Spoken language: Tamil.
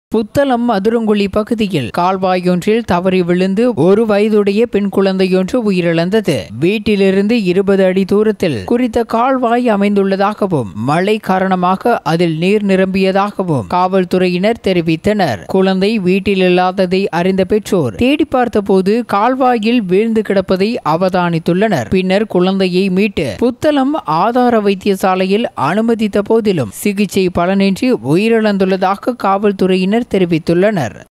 புத்தளம் மதுரங்குழி பகுதியில் கால்வாயொன்றில் தவறி விழுந்து ஒரு வயதுடைய பெண் குழந்தையொன்று உயிரிழந்தது வீட்டிலிருந்து இருபது அடி தூரத்தில் குறித்த கால்வாய் அமைந்துள்ளதாகவும் மழை காரணமாக அதில் நீர் நிரம்பியதாகவும் காவல்துறையினர் தெரிவித்தனர் குழந்தை வீட்டில் இல்லாததை அறிந்த பெற்றோர் தேடி பார்த்தபோது கால்வாயில் வீழ்ந்து கிடப்பதை அவதானித்துள்ளனர் பின்னர் குழந்தையை மீட்டு புத்தளம் ஆதார வைத்தியசாலையில் அனுமதித்த போதிலும் சிகிச்சை பலனின்றி உயிரிழந்துள்ளதாக காவல்துறையினர் தெரிவித்துள்ளனர்